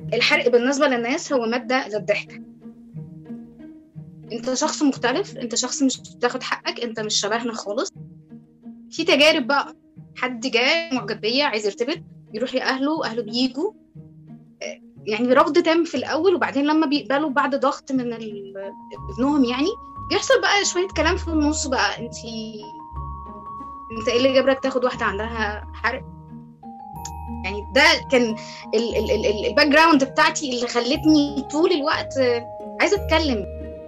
الحرق بالنسبه للناس هو ماده للضحك انت شخص مختلف انت شخص مش بتاخد حقك انت مش شبهنا خالص في تجارب بقى حد جاي معجب بيا عايز يرتبط بيروح لاهله اهله بيجوا يعني رفض تام في الاول وبعدين لما بيقبلوا بعد ضغط من ابنهم يعني بيحصل بقى شويه كلام في النص بقى انت انت ايه اللي جبرك تاخد واحده عندها حرق يعني ده كان الباك جراوند بتاعتي اللي خلتني طول الوقت عايزه اتكلم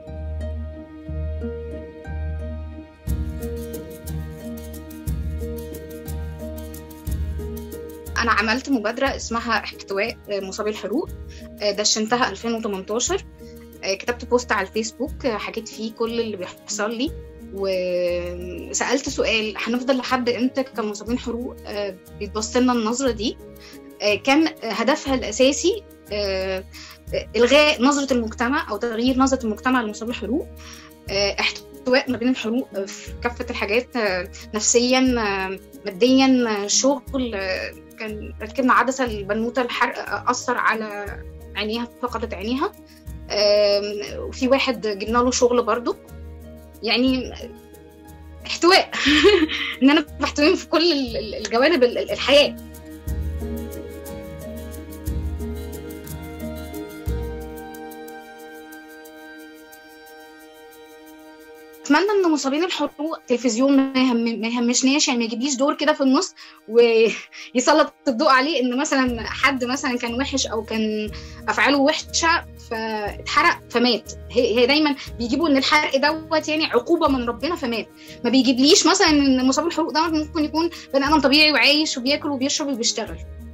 انا عملت مبادره اسمها احتواء مصابي الحروق دشنتها 2018 كتبت بوست على الفيسبوك حكيت فيه كل اللي بيحصل لي وسالت سؤال هنفضل لحد امتى كمصابين حروق بيتبص لنا النظره دي كان هدفها الاساسي الغاء نظره المجتمع او تغيير نظره المجتمع لمصابي الحروق احتواء ما بين الحروق في كافه الحاجات نفسيا ماديا شغل كان ركبنا عدسه البنوته الحرق اثر على عينيها فقدت عينيها وفي واحد جبنا له شغل برضه يعني احتواء ان انا بحتويهم في كل الجوانب الحياه اتمنى ان مصابين الحروق تلفزيون ما يهمشناش يعني ما يجيبليش دور كده في النص ويسلط الضوء عليه ان مثلا حد مثلا كان وحش او كان افعاله وحشه فاتحرق فمات هي دايما بيجيبوا ان الحرق دوت يعني عقوبه من ربنا فمات ما بيجيبليش مثلا ان مصاب الحروق دوت ممكن يكون بني ادم طبيعي وعايش وبياكل وبيشرب وبيشتغل